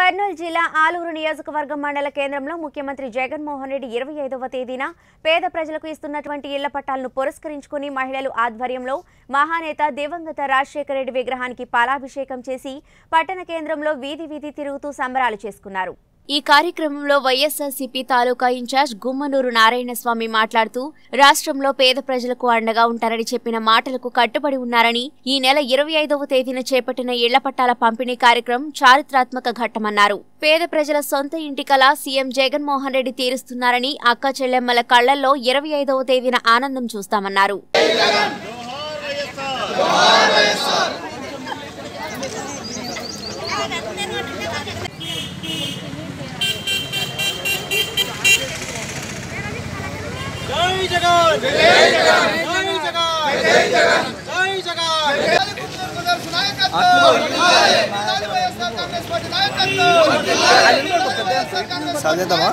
కర్నూలు జిల్లా ఆలూరు నియోజకవర్గం మండల కేంద్రంలో ముఖ్యమంత్రి జగన్మోహన్ రెడ్డి ఇరవై ఐదవ తేదీన పేద ప్రజలకు ఇస్తున్నటువంటి ఇళ్ల పట్టాలను పురస్కరించుకుని మహిళలు ఆధ్వర్యంలో మహానేత దివంగత రాజశేఖర రెడ్డి విగ్రహానికి పాలాభిషేకం చేసి పట్టణ కేంద్రంలో వీధి వీధి తిరుగుతూ సంబరాలు చేసుకున్నారు ఈ కార్యక్రమంలో వైఎస్ఆర్సీపీ తాలూకా ఇన్ఛార్జ్ గుమ్మనూరు నారాయణస్వామి మాట్లాడుతూ రాష్ట్రంలో పేద ప్రజలకు అండగా ఉంటారని చెప్పిన మాటలకు కట్టుబడి ఉన్నారని ఈ నెల ఇరవై ఐదవ తేదీన చేపట్టిన ఇళ్ల పట్టాల పంపిణీ కార్యక్రమం చారిత్రాత్మక ఘట్టమన్నారు పేద ప్రజల సొంత ఇంటి కల సీఎం జగన్మోహన్ రెడ్డి తీరుస్తున్నారని అక్క చెల్లెమ్మల కళ్లల్లో ఇరవై ఐదవ తేదీన ఆనందం చూస్తామన్నారు జై జగన్ జై జగన్ జై జగన్ జై జగన్ జై జగన్ సాధ్యతమా